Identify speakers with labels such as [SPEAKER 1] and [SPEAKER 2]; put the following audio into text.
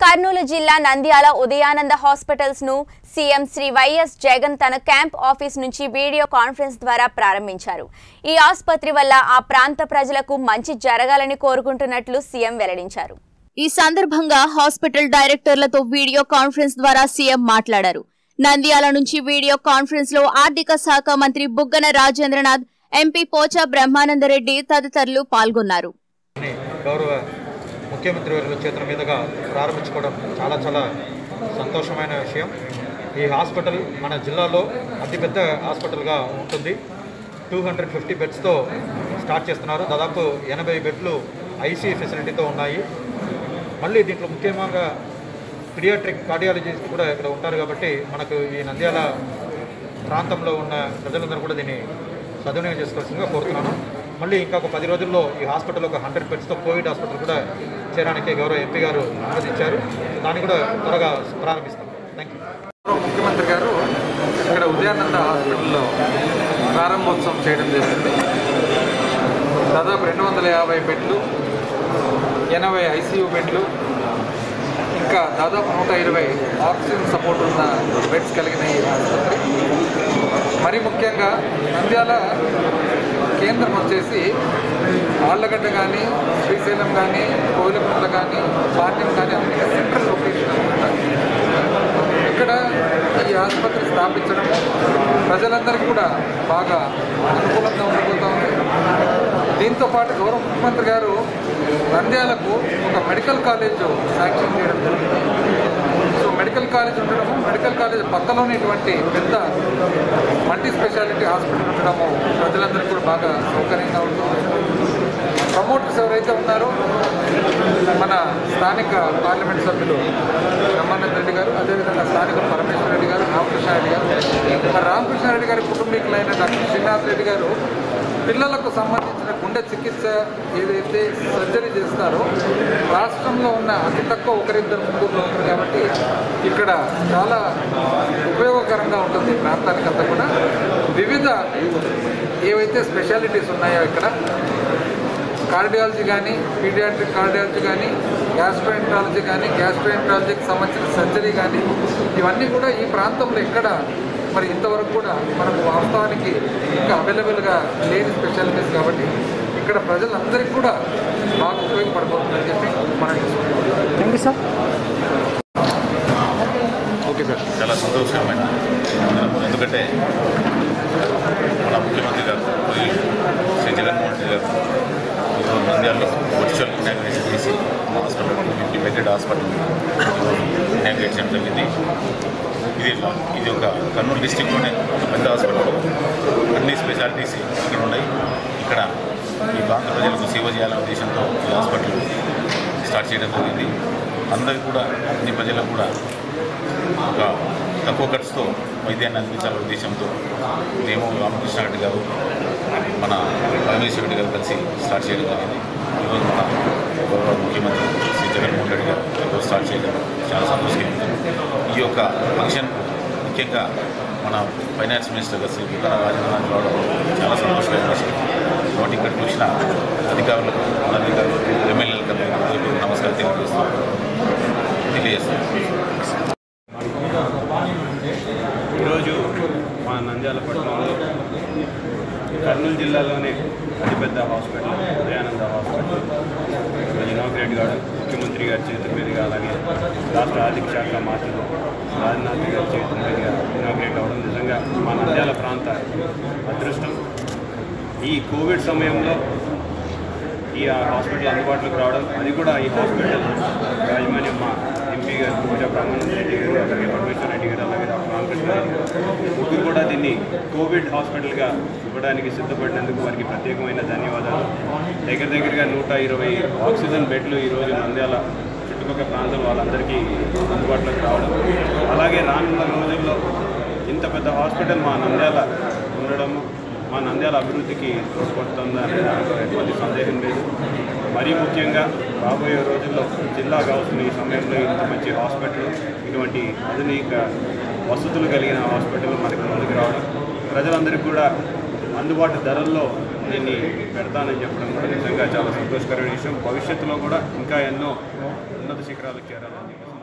[SPEAKER 1] కర్నూలు జిల్లా నంద్యాల ఉదయానంద హాస్పిటల్స్ ను CM Shri YS Jagan తన క్యాంప్ ఆఫీస్ నుంచి వీడియో కాన్ఫరెన్స్ ద్వారా ప్రారంభించారు ఈ ఆసుపత్రి వల్ల ఆ ప్రాంత ప్రజలకు మంచి జరగాలని కోరుకుంటున్నట్లు సీఎం వెల్లడించారు ఈ సందర్భంగా హాస్పిటల్ డైరెక్టర్లతో వీడియో కాన్ఫరెన్స్ ద్వారా సీఎం మాట్లాడారు నంద్యాల నుంచి వీడియో కాన్ఫరెన్స్ లో ఆర్థిక శాఖ మంత్రి బుగ్గన రాజేంద్రనాథ్ ఎంపీ పోచా బ్రహ్మానందరెడ్డి తదితరులు పాల్గొన్నారు
[SPEAKER 2] ని గౌరవ ముఖ్యమంత్రి వర్యుల చేతుల మీదుగా ప్రారంభించుకోవడం చాలా చాలా సంతోషమైన విషయం ఈ హాస్పిటల్ మన జిల్లాలో అతిపెద్ద హాస్పిటల్గా ఉంటుంది టూ హండ్రెడ్ ఫిఫ్టీ బెడ్స్తో స్టార్ట్ చేస్తున్నారు దాదాపు ఎనభై బెడ్లు ఐసీ ఫెసిలిటీతో ఉన్నాయి మళ్ళీ దీంట్లో ముఖ్యంగా పిడియాట్రిక్ కార్డియాలజిస్ట్ కూడా ఇక్కడ ఉంటారు కాబట్టి మనకు ఈ నంద్యాల ప్రాంతంలో ఉన్న ప్రజలందరూ కూడా దీన్ని సద్వినియోగం చేసుకోవాల్సిందిగా కోరుతున్నాను మళ్ళీ ఇంకా ఒక పది రోజుల్లో ఈ హాస్పిటల్ ఒక హండ్రెడ్ బెడ్స్తో కోవిడ్ హాస్పిటల్ కూడా చేరడానికి గౌరవ ఎంపీ గారు అనుమతించారు దాన్ని కూడా త్వరగా ప్రారంభిస్తాం థ్యాంక్ యూ
[SPEAKER 3] గౌరవ ముఖ్యమంత్రి గారు ఇక్కడ ఉదయానంద హాస్పిటల్లో ప్రారంభోత్సవం చేయడం జరిగింది దాదాపు రెండు వందల యాభై బెడ్లు ఎనభై ఐసీయూ బెడ్లు ఇంకా దాదాపు నూట ఇరవై ఆక్సిజన్ సపోర్ట్ ఉన్న బెడ్స్ కలిగిన ఈ ఆసుపత్రి మరీ ముఖ్యంగా నంద్యాల కేంద్రం వచ్చేసి ఆళ్ళగడ్డ కానీ శ్రీశైలం కానీ కోయిలకుంట్ల కానీ పాట్యం కానీ అన్ని సెంట్రల్ లొకేషన్ అనమాట ఇక్కడ ఈ ఆసుపత్రి స్థాపించడం ప్రజలందరికీ కూడా బాగా అనుకూలంగా ఉండబోతా ఉంది దీంతో పాటు గౌరవ ముఖ్యమంత్రి గారు నంద్యాలకు ఒక మెడికల్ కాలేజ్ శాంక్షన్ చేయడం జరిగింది సో మెడికల్ కాలేజ్ ఉండడము మెడికల్ కాలేజ్ పక్కలోనే ఇటువంటి పెద్ద మల్టీ స్పెషాలిటీ హాస్పిటల్ ఉండడము ప్రజలందరికీ కూడా బాగా సౌకర్యంగా ఉంటుంది ప్రమోటర్స్ ఎవరైతే ఉన్నారో మన స్థానిక పార్లమెంట్ సభ్యులు బ్రహ్మానంద రెడ్డి గారు అదేవిధంగా స్థానిక పరమేశ్వర రెడ్డి గారు రామకృష్ణారెడ్డి గారు మరి రామకృష్ణారెడ్డి గారి కుటుంబీకులైన డాక్టర్ శ్రీనాథ్ రెడ్డి గారు పిల్లలకు సంబంధించిన గుండె చికిత్స ఏదైతే సర్జరీ చేస్తారో రాష్ట్రంలో ఉన్న అతి తక్కువ ఒకరిద్దరు ముగ్గురు ఉంటుంది కాబట్టి ఇక్కడ చాలా ఉపయోగకరంగా ఉంటుంది ఈ ప్రాంతానికి అంతా కూడా వివిధ ఏవైతే స్పెషాలిటీస్ ఉన్నాయో ఇక్కడ కార్డియాలజీ కానీ పీడియాట్రిక్ కార్డియాలజీ కానీ గ్యాస్ట్రోఎంట్రాలజీ కానీ గ్యాస్ట్రోఎంట్రాలజీకి సంబంధించిన సర్జరీ కానీ ఇవన్నీ కూడా ఈ ప్రాంతంలో ఎక్కడ మరి ఇంతవరకు కూడా మనకు వాస్తవానికి ఇంకా అవైలబుల్గా లేని స్పెషాలిటీస్ కాబట్టి ఇక్కడ ప్రజలందరికీ కూడా బాగా ఉపయోగపడబోతుందని చెప్పి మనం
[SPEAKER 4] thank you sir
[SPEAKER 3] okay sir
[SPEAKER 5] చాలా సంతోషకరమైన ఎందుకంటే మన ముఖ్యమంత్రి గారు మరియు శ్రీ జగన్మోహన్ రెడ్డి గారు ఈరోజు నంద్యాలలో వర్చువల్ ఇనాగ్రేషన్ చేసి మా hospital fifty bedded hospital inaugurate చేయడం జరిగింది ఇది ఇది ఒక కర్నూలు డిస్టిక్లోనే ఒక పెద్ద హాస్పిటల్ అన్ని స్పెషాలిటీస్ ఇక్కడ ఉన్నాయి ఇక్కడ ఈ ప్రాంత ప్రజలకు సేవ చేయాలనే ఉద్దేశంతో ఈ హాస్పిటల్ స్టార్ట్ చేయడం జరిగింది అందరికీ కూడా అన్ని ప్రజలకు కూడా ఒక తక్కువ ఖర్చుతో వైద్యాన్ని అందించాలనే ఉద్దేశంతో మేము రామకృష్ణ రెడ్డి గారు మన పరమేశ్వర రెడ్డి గారు కలిసి స్టార్ట్ చేయడం జరిగింది ఈరోజు మన గౌరవ ముఖ్యమంత్రి శ్రీ జగన్మోహన్ రెడ్డి గారు ఈరోజు స్టార్ట్ చేయడం చాలా సంతోషంగా ఈ యొక్క ఫంక్షన్ ముఖ్యంగా మన ఫైనాన్స్ మినిస్టర్ గారు శ్రీ బుక్కన రాజేంద్రనాథ్ రావడం చాలా సంతోషకరమైన విషయం కాబట్టి ఇక్కడికి వచ్చిన అధికారులకు అధికారులకు ఎమ్మెల్యేలకు అందరికీ నమస్కారం తెలియజేస్తూ తెలియజేస్తాను
[SPEAKER 6] ఈరోజు మా నంద్యాల పట్టణంలో కర్నూలు జిల్లాలోనే అతిపెద్ద హాస్పిటల్ దయానంద హాస్పిటల్ ఇనాగ్రేట్ కావడం ముఖ్యమంత్రి గారి చేతుల మీదుగా అలాగే రాష్ట్ర ఆర్థిక శాఖ మంత్రులు రాజ్నాథ్ గారి చేతుల మీదుగా ఇనాగ్రేట్ అవ్వడం నిజంగా మా నంద్యాల ప్రాంత అదృష్టం ఈ కోవిడ్ సమయంలో ఈ హాస్పిటల్ అందుబాటులోకి రావడం అది కూడా ఈ హాస్పిటల్ యాజమాన్యం మా ఎంపీ గారు పూజ బ్రహ్మానంద రెడ్డి గారు అలాగే పరమేశ్వర రెడ్డి గారు అలాగే డాక్టర్ రామకృష్ణ రెడ్డి గారు ముగ్గురు కూడా దీన్ని కోవిడ్ హాస్పిటల్గా ఇవ్వడానికి సిద్ధపడినందుకు వారికి ప్రత్యేకమైన ధన్యవాదాలు దగ్గర దగ్గరగా నూట ఇరవై ఆక్సిజన్ బెడ్లు ఈరోజు నంద్యాల చుట్టుపక్కల ప్రాంతం వాళ్ళందరికీ అందుబాటులోకి రావడం అలాగే రానున్న రోజుల్లో ఇంత పెద్ద హాస్పిటల్ మా నంద్యాల ఉండడము మా నంద్యాల అభివృద్ధికి తోడ్పడుతుందని దాంట్లో ఎటువంటి సందేహం లేదు మరీ ముఖ్యంగా రాబోయే రోజుల్లో జిల్లా కావాల్సిన ఈ సమయంలో ఇంత మంచి హాస్పిటల్ ఇటువంటి ఆధునిక వసతులు కలిగిన హాస్పిటల్ మనకి ముందుకు రావడం ప్రజలందరికీ కూడా అందుబాటు ధరల్లో దీన్ని పెడతానని చెప్పడం కూడా నిజంగా చాలా సంతోషకరమైన విషయం భవిష్యత్తులో కూడా ఇంకా ఎన్నో ఉన్నత శిఖరాలకు చేరాలని చెప్పేసి